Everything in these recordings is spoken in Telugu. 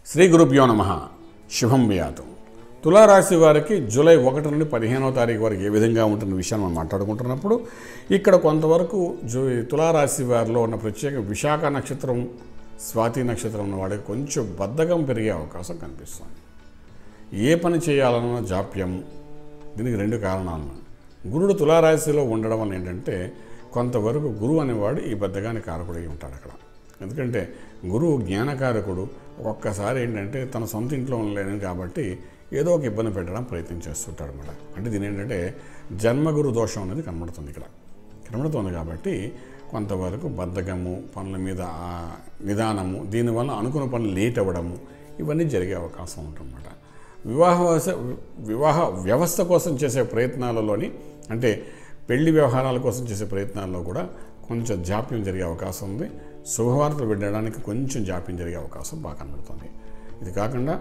శ్రీ గురుభ్యో నమ శుభం వ్యాతం తులారాశి వారికి జూలై ఒకటి నుండి పదిహేనవ తారీఖు వరకు ఏ విధంగా ఉంటున్న విషయాన్ని మనం మాట్లాడుకుంటున్నప్పుడు ఇక్కడ కొంతవరకు జూ తులారాశి వారిలో ఉన్న ప్రత్యేక విశాఖ నక్షత్రం స్వాతి నక్షత్రం ఉన్న వాడికి కొంచెం బద్ధకం పెరిగే అవకాశం కనిపిస్తుంది ఏ పని చేయాలన్న జాప్యం దీనికి రెండు కారణాలు గురుడు తులారాశిలో ఉండడం వల్ల ఏంటంటే కొంతవరకు గురువు అనేవాడు ఈ బద్ధగానికి కారకుడై ఉంటాడు అక్కడ ఎందుకంటే గురువు జ్ఞానకారకుడు ఒక్కొక్కసారి ఏంటంటే తన సొంత ఇంట్లో ఉండలేను కాబట్టి ఏదో ఒక ఇబ్బంది పెట్టడం ప్రయత్నం చేస్తుంటాడు అనమాట అంటే దీని ఏంటంటే జన్మగురు దోషం అనేది కనబడుతుంది ఇక్కడ కనబడుతుంది కాబట్టి కొంతవరకు బద్ధకము పనుల మీద ఆ నిదానము దీనివల్ల అనుకున్న పనులు లేట్ అవ్వడము ఇవన్నీ జరిగే అవకాశం ఉంటుందన్నమాట వివాహ వ్యవస్థ వివాహ వ్యవస్థ కోసం చేసే ప్రయత్నాలలోని అంటే పెళ్లి వ్యవహారాల కోసం చేసే ప్రయత్నాల్లో కూడా కొంచెం జాప్యం జరిగే అవకాశం ఉంది శుభవార్తలు వినడానికి కొంచెం జాప్యం జరిగే అవకాశం బాగా కనబడుతుంది ఇది కాకుండా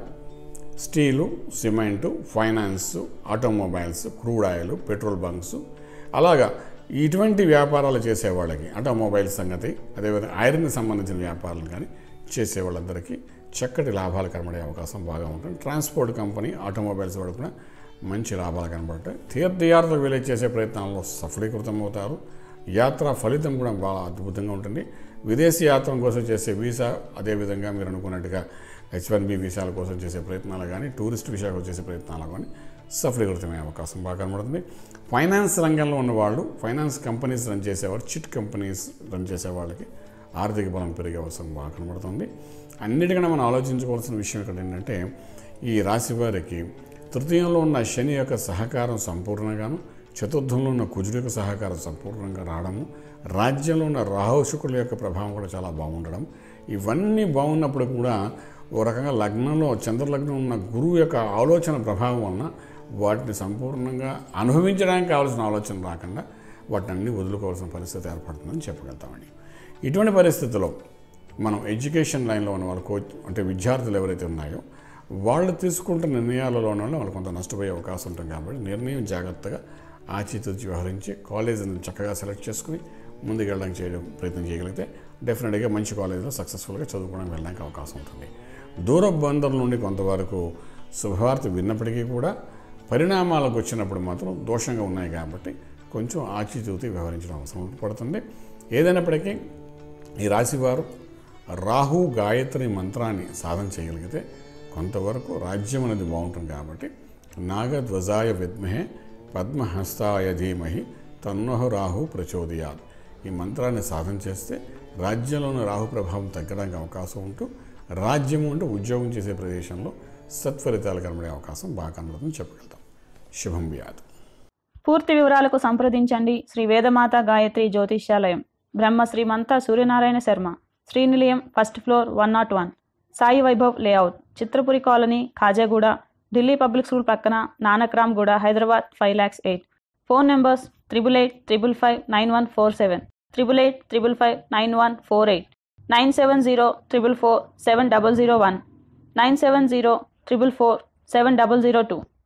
steel cement finance automobiles crude oil petrol bunks అలాగా ఇటువంటి వ్యాపారాలు చేసే వాళ్ళకి ఆటోమొబైల్ సంగతి అదేవిధంగా ఐరన్కి సంబంధించిన వ్యాపారాలు కానీ చేసే వాళ్ళందరికీ చక్కటి లాభాలు కనబడే అవకాశం బాగా ఉంటుంది ట్రాన్స్పోర్ట్ కంపెనీ ఆటోమొబైల్స్ వాళ్ళు కూడా మంచి లాభాలు కనబడతాయి తీర్థయాత్రకు వెళ్ళి చేసే ప్రయత్నాల్లో సఫలీకృతం అవుతారు యాత్ర ఫలితం కూడా బాగా అద్భుతంగా ఉంటుంది విదేశీ యాత్ర కోసం చేసే వీసా అదేవిధంగా మీరు అనుకున్నట్టుగా హెచ్ వన్ బి వీసాల కోసం చేసే ప్రయత్నాలు కానీ టూరిస్ట్ వీసా కోసం చేసే ప్రయత్నాలు కానీ సఫలీకృతమయ్యే అవకాశం బాగా కనబడుతుంది ఫైనాన్స్ రంగంలో ఉన్న వాళ్ళు ఫైనాన్స్ కంపెనీస్ రన్ చేసేవారు చిట్ కంపెనీస్ రన్ చేసే వాళ్ళకి ఆర్థిక బలం పెరిగే అవసరం బాగా కనబడుతుంది అన్నిటికన్నా మనం ఆలోచించుకోవాల్సిన విషయం ఇక్కడ ఏంటంటే ఈ రాశి వారికి తృతీయంలో ఉన్న శని యొక్క సహకారం సంపూర్ణంగాను చతుర్థంలో ఉన్న కుజుడు యొక్క సహకారం సంపూర్ణంగా రావడము రాజ్యంలో ఉన్న రాహు శుక్రుల యొక్క ప్రభావం కూడా చాలా బాగుండడం ఇవన్నీ బాగున్నప్పుడు కూడా ఓ రకంగా లగ్నంలో చంద్రలగ్నం ఉన్న గురువు యొక్క ఆలోచన ప్రభావం వలన వాటిని సంపూర్ణంగా అనుభవించడానికి కావాల్సిన ఆలోచన రాకుండా వాటిని అన్ని వదులుకోవాల్సిన పరిస్థితి ఏర్పడుతుందని చెప్పగలుగుతామండి ఇటువంటి పరిస్థితుల్లో మనం ఎడ్యుకేషన్ లైన్లో ఉన్న వాళ్ళు కోచ్ అంటే విద్యార్థులు ఎవరైతే ఉన్నాయో వాళ్ళు తీసుకుంటున్న నిర్ణయాలలో ఉన్న వాళ్ళు వాళ్ళు కొంత నష్టపోయే అవకాశం ఉంటుంది కాబట్టి నిర్ణయం జాగ్రత్తగా ఆచితూచి వ్యవహరించి కాలేజీని చక్కగా సెలెక్ట్ చేసుకుని ముందుకు వెళ్ళడానికి చేయడం ప్రయత్నం చేయగలిగితే డెఫినెట్గా మంచి కాలేజీలో సక్సెస్ఫుల్గా చదువుకోవడానికి వెళ్ళడానికి అవకాశం ఉంటుంది దూర బంధువుల నుండి కొంతవరకు శుభవార్త విన్నప్పటికీ కూడా పరిణామాలకు వచ్చినప్పుడు మాత్రం దోషంగా ఉన్నాయి కాబట్టి కొంచెం ఆచితూచి వ్యవహరించడం అవసరం పడుతుంది ఏదైనప్పటికీ ఈ రాశివారు రాహు గాయత్రి మంత్రాన్ని సాధన చేయగలిగితే కొంతవరకు రాజ్యం అనేది బాగుంటుంది కాబట్టి నాగధ్వజాయ విద్మహే పద్మహస్తాయ ధీమహి తన్నోహ రాహు ప్రచోదయాత్ ఈ మంత్రాన్ని సాధన చేస్తే రాజ్యంలోని రాహు ప్రభావం తగ్గడానికి అవకాశం ఉంటూ రాజ్యం ఉంటూ ఉద్యోగం చేసే ప్రదేశంలో సత్ఫలితాలు కనబడే అవకాశం బాగా కనబడుతుందని చెప్పగలుగుతాం శుభం వ్యాధి పూర్తి వివరాలకు సంప్రదించండి Shri Vedamata Gayatri Jyotishyalayam Brahma Srimantha Suryanarayana Sharma Srinilayam first floor one nought one Sai Vaibhav layout Chitrapuri colony Khajaguda Delhi public school పక్కన Nanakramguda Hyderabad five lakhs eight phone numbers triple eight triple five nine one four seven triple eight triple five nine one four eight nine seven zero triple four seven double zero one nine seven zero triple four seven double zero two